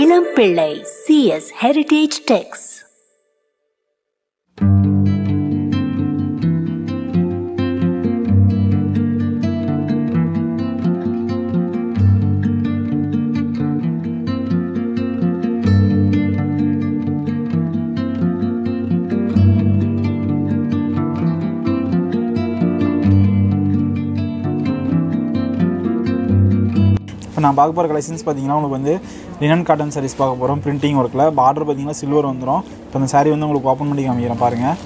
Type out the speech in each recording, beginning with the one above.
இளம்பிள்ளை CS heritage டெக்ஸ் இப்போ நான் பார்க்க போகிற கலெக்ஷன்ஸ் பார்த்தீங்கன்னா உங்களுக்கு வந்து லினன் காட்டன் சாரீஸ் பார்க்க போகிறோம் பிரிண்டிங் ஒர்க்கில் பார்டர் பார்த்தீங்கன்னா சில்வர் வந்துடும் இப்போ அந்த saree வந்து உங்களுக்கு ஓப்பன் பண்ணி காமிக்கிறேன் பாருங்கள்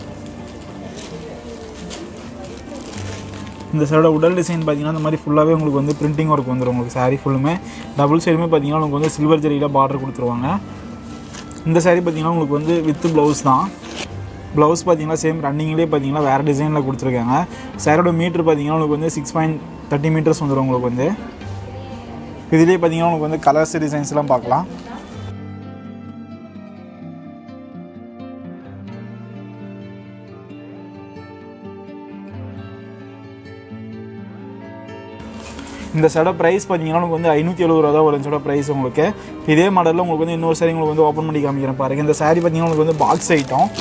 இந்த சைடோட உடல் டிசைன் பார்த்தீங்கன்னா இந்த மாதிரி ஃபுல்லாகவே உங்களுக்கு வந்து பிரிண்டிங் ஒர்க் வந்துடும் உங்களுக்கு saree ஃபுல்லுமே டபுள் சைடுமே பார்த்தீங்கன்னா உங்களுக்கு வந்து சில்வர் ஜரியில் பார்டர் கொடுத்துருவாங்க இந்த saree பார்த்தீங்கன்னா உங்களுக்கு வந்து வித் ப்ளவுஸ் தான் ப்ளவுஸ் பார்த்தீங்கன்னா சேம் ரன்னிங்லேயே பார்த்தீங்கன்னா வேறு டிசைனில் கொடுத்துருக்காங்க சாரோட மீட்ரு பார்த்தீங்கன்னா உங்களுக்கு வந்து சிக்ஸ் பாயிண்ட் தேர்ட்டி மீட்டர்ஸ் வந்துடும் உங்களுக்கு வந்து இதுலேயே பார்த்தீங்கன்னா உங்களுக்கு வந்து கலர்ஸ் டிசைன்ஸ்லாம் பார்க்கலாம் இந்த சட ப்ரைஸ் பார்த்தீங்கன்னா உங்களுக்கு வந்து ஐநூற்றி எழுபது ரூபா தான் ஒரு சட ப்ரைஸ் உங்களுக்கு இதே மாடலில் உங்களுக்கு வந்து இன்னொரு சாரி உங்களுக்கு வந்து ஓப்பன் பண்ணி காமிக்கிறேன் பாருங்க இந்த சாரி பார்த்தீங்கன்னா உங்களுக்கு வந்து பாக்ஸ் ஐட்டம்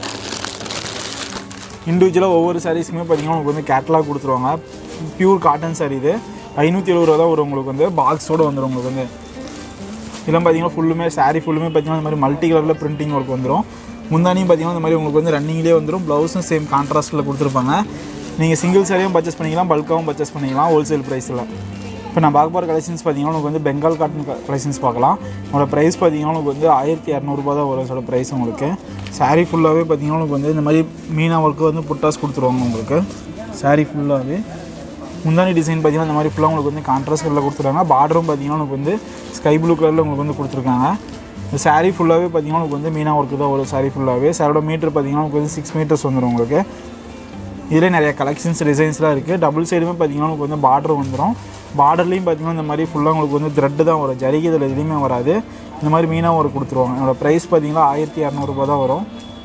இண்டிவிஜுவலாக ஒவ்வொரு சாரீஸுமே பார்த்தீங்கன்னா உங்களுக்கு வந்து கேட்லாக் கொடுத்துருவாங்க பியூர் காட்டன் சாரி இது ஐநூற்றி எழுபது ரூபா தான் வரும் உங்களுக்கு வந்து பாக்ஸோடு வந்துடும் உங்களுக்கு வந்து இதெல்லாம் பார்த்தீங்கன்னா ஃபுல்லுமே saree ஃபுல்லுமே பார்த்தீங்கன்னா இந்த மாதிரி மல்டி கலரில் பிரிண்டிங் ஒர்க் வந்துடும் முந்தானியும் பார்த்தீங்கன்னா இந்த மாதிரி உங்களுக்கு வந்து ரன்னிங்லேயே வந்துடும் ப்ளவுஸும் சேம் கான்ட்ராஸ்ட்டில் கொடுத்துருப்பாங்க நீங்கள் சிங்கிள் சாரியும் பர்ச்சேஸ் பண்ணிக்கலாம் பல்காகவும் பர்ச்சேஸ் பண்ணிக்கலாம் ஹோல்சேல் ப்ரைஸில் இப்போ நான் பார்க்க போகிற கலெக்ஷன்ஸ் பார்த்தீங்கன்னா உங்களுக்கு வந்து பெங்கால் காட்டன் கலெக்ஷன்ஸ் பார்க்கலாம் உங்களோட ப்ரைஸ் பார்த்தீங்கன்னா உங்களுக்கு வந்து ஆயிரத்தி இரநூறுபா தான் வரும் சொல்ல ப்ரைஸ் உங்களுக்கு saree ஃபுல்லாகவே பார்த்தீங்கன்னா உங்களுக்கு வந்து இந்த மாதிரி மீனா ஒர்க்கு வந்து புட்டாஸ் கொடுத்துருவாங்க உங்களுக்கு saree ஃபுல்லாகவே முந்தானி டிசைன் பார்த்தீங்கன்னா இந்த மாதிரி ஃபுல்லாக உங்களுக்கு வந்து கான்ட்ராஸ்ட் கலரில் கொடுத்துருக்காங்க பார்டரும் பார்த்தீங்கன்னா உங்களுக்கு வந்து ஸ்கை ப்ளூ கலரில் உங்களுக்கு வந்து கொடுத்துருக்காங்க இந்த saree ஃபுல்லாகவே பார்த்தீங்கன்னா உங்களுக்கு வந்து மீனா ஒர்க்கு தான் ஒரு saree ஃபுல்லாகவே சாரோட மீட்டர் பார்த்தீங்கன்னா உங்களுக்கு வந்து சிக்ஸ் மீட்டர்ஸ் வந்துடும் உங்களுக்கு இதிலே நிறைய கலெக்ஷன்ஸ் டிசைன்ஸ்லாம் இருக்குது டபுள் சைடுமே பார்த்தீங்கன்னா உங்களுக்கு வந்து பார்டர் வந்துடும் பார்டர்லேயும் பார்த்தீங்கன்னா இந்த மாதிரி ஃபுல்லாக உங்களுக்கு வந்து த்ரெட்டு தான் வரும் ஜரிகை இதில் எதுவுமே வராது இந்த மாதிரி மீனாக ஒரு கொடுத்துருவாங்க என்னோட ப்ரைஸ் பார்த்தீங்கன்னா ஆயிரத்தி இரநூறுபா தான் வரும்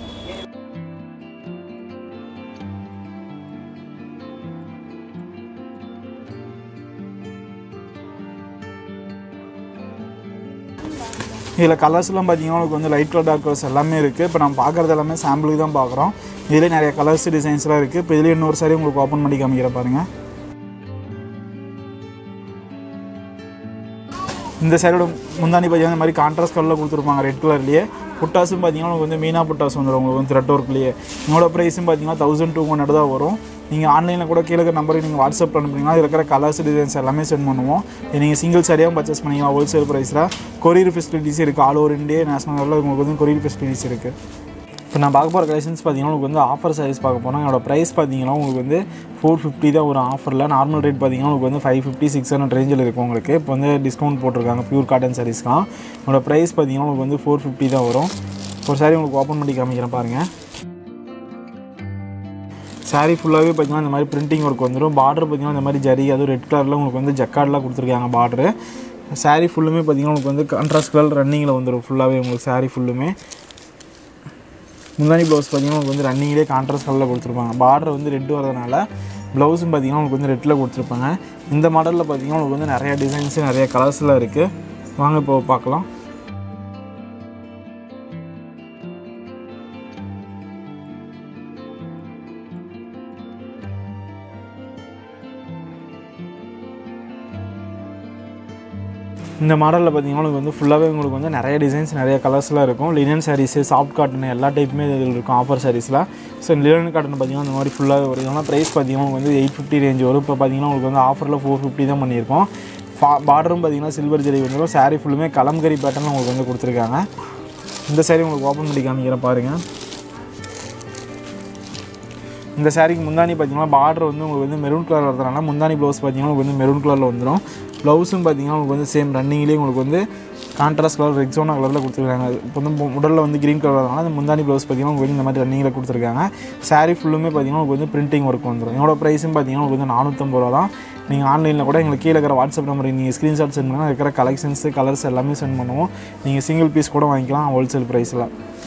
இதில் கலர்ஸ்லாம் பார்த்தீங்கன்னா உங்களுக்கு வந்து லைட் கலர் டார்க் கலர்ஸ் எல்லாமே இருக்குது இப்போ நம்ம பார்க்குறது எல்லாமே சாம்பிளுக்கு தான் பார்க்குறோம் இதிலே நிறைய கலர்ஸ் டிசைன்ஸ்லாம் இருக்குது இப்போ இதில் இன்னொரு சாரி உங்களுக்கு ஓப்பன் பண்ணி காமிக்கிறேன் பாருங்கள் இந்த சைடோட முந்தானி பார்த்தீங்கன்னா இந்த மாதிரி கான்ட்ராஸ்ட் கலரில் கொடுத்துருப்பாங்க ரெட் கலர்லேயே புட்டாஸும் பார்த்தீங்கன்னா உங்களுக்கு வந்து மீனா புட்டாஸ் வந்துடும் உங்களுக்கு வந்து த்ரெட் ஒர்க்லேயே உங்களோட ப்ரைஸும் பார்த்தீங்கன்னா தௌசண்ட் டூ ஹண்ட்ரட் தான் வரும் நீங்கள் ஆன்லைனில் கூட கீழே இருக்கிற நம்பருக்கு நீங்கள் வாட்ஸ்அப் அனுப்புனீங்கன்னா அதில் இருக்கிற கலர்ஸ் டிசைன்ஸ் எல்லாமே சென்ட் பண்ணுவோம் நீங்கள் சிங்கிள் சரியாக பர்ச்சேஸ் பண்ணிக்கலாம் ஹோல்சேல் ப்ரைஸில் கொரியர் ஃபெசிலிட்டிஸ் இருக்குது ஆல் ஓவர் இந்தியா நேஷனல் லெவலில் உங்களுக்கு வந்து கொரியர் ஃபெசிலிட்டிஸ் இருக்குது இப்போ நான் பார்க்க போகிற கலெக்ஷன்ஸ் பார்த்தீங்கன்னா உங்களுக்கு வந்து ஆஃபர் சாரீஸ் பார்க்க போனால் என்னோட ப்ரைஸ் பார்த்தீங்கன்னா உங்களுக்கு வந்து ஃபோர் ஃபிஃப்டி தான் ஒரு ஆஃபரில் நார்மல் ரேட் பார்த்தீங்கன்னா உங்களுக்கு வந்து ஃபைவ் ஃபிஃப்டி சிக்ஸ் ஹண்ட்ரட் ரேஞ்சில் இருக்கும் உங்களுக்கு இப்போ வந்து டிஸ்கவுண்ட் போட்டிருக்காங்க பியூர் காட்டன் சாரீஸ்லாம் என்னோட ப்ரைஸ் பார்த்தீங்கன்னா உங்களுக்கு வந்து ஃபோர் ஃபிஃப்டி தான் வரும் ஒரு சாரி உங்களுக்கு ஓப்பன் பண்ணி காமிக்கிறேன் பாருங்கள் சாரீ ஃபுல்லாகவே பார்த்தீங்கன்னா இந்த மாதிரி பிரிண்டிங் ஒர்க் வந்துடும் பார்டர் பார்த்தீங்கன்னா இந்த மாதிரி ஜரி அதுவும் ரெட் கலரில் உங்களுக்கு வந்து ஜக்கார்ட்லாம் கொடுத்துருக்காங்க பார்டரு சாரீ ஃபுல்லுமே பார்த்தீங்கன்னா உங்களுக்கு வந்து கான்ட்ராஸ்ட் கலர் ரன்னிங்கில் வந்துடும் ஃபுல்லாகவே உங்களுக்கு சாரீ ஃபுல்லுமே முந்தானி ப்ளவுஸ் பார்த்தீங்கன்னா உங்களுக்கு வந்து ரன்னிங்லேயே கான்ட்ராஸ்ட் கலரில் கொடுத்துருப்பாங்க பார்டர் வந்து ரெட்டு வரதுனால ப்ளவுஸும் பார்த்தீங்கன்னா உங்களுக்கு வந்து ரெட்டில் கொடுத்துருப்பாங்க இந்த மாடலில் பார்த்தீங்கன்னா உங்களுக்கு வந்து நிறைய டிசைன்ஸு நிறைய கலர்ஸ்லாம் இருக்குது வாங்க இப்போ பார்க்கலாம் இந்த மாடலில் பார்த்தீங்கன்னா உங்களுக்கு வந்து ஃபுல்லாகவே உங்களுக்கு வந்து நிறைய டிசைன்ஸ் நிறைய கலர்ஸ்லாம் இருக்கும் லினன் சாரீஸு சாஃப்ட் காட்டன் எல்லா டைப்புமே இதில் இருக்கும் ஆஃபர் சாரீஸில் ஸோ லினன் காட்டன் பார்த்தீங்கன்னா இந்த மாதிரி ஃபுல்லாக வரும் இதெல்லாம் ப்ரைஸ் பார்த்தீங்கன்னா உங்களுக்கு வந்து எயிட் ஃபிஃப்டி ரேஞ்ச் வரும் இப்போ பார்த்தீங்கன்னா உங்களுக்கு வந்து ஆஃபரில் ஃபோர் ஃபிஃப்டி தான் பண்ணியிருக்கோம் பா பார்டரும் பார்த்தீங்கன்னா சில்வர் ஜெரி வந்துடும் சாரீ ஃபுல்லுமே கலம்கரி பேட்டர்ன் உங்களுக்கு வந்து கொடுத்துருக்காங்க இந்த சாரீ உங்களுக்கு ஓப்பன் பண்ணி காமிக்கிறேன் பாருங்கள் இந்த சாரீக்கு முந்தானி பார்த்தீங்கன்னா பார்டர் வந்து உங்களுக்கு வந்து மெரூன் கலர் வரதுனால முந்தானி ப்ளவுஸ் பார்த்தீங்கன்னா உங்களுக்கு வந்து மெரூன் கலரில் வந்துடும் ப்ளவுஸும் பார்த்தீங்கன்னா உங்களுக்கு வந்து சேம் ரன்னிங்லேயே உங்களுக்கு வந்து கான்ட்ராஸ்ட் கலர் ரெக்ஸோனா கலரில் கொடுத்துருக்காங்க இப்போ வந்து மு- உடலில் வந்து க்ரீன் கலர் வரதுனால அந்த முந்தானி ப்ளவுஸ் பார்த்தீங்கன்னா உங்களுக்கு வந்து இந்த மாதிரி ரன்னிங்கில் கொடுத்துருக்காங்க சாரீ ஃபுல்லுமே பார்த்தீங்கன்னா உங்களுக்கு வந்து பிரிண்டிங் ஒர்க் வந்துடும் என்னோட ப்ரைஸும் பார்த்தீங்கன்னா உங்களுக்கு வந்து நானூற்றம்பது ரூபா தான் நீங்கள் ஆன்லைனில் கூட எங்களுக்கு கீழே இருக்கிற வாட்ஸ்அப் நம்பருக்கு நீங்கள் ஸ்க்ரீன்ஷாட் சென்ட் பண்ணால் இருக்கிற கலெக்ஷன்ஸு கலர்ஸ் எல்லாமே சென்ட் பண்ணுவோம் நீங்கள் சிங்கிள் பீஸ் கூட வாங்கிக்கலாம் ஹோல்சேல் ப்ரைஸில்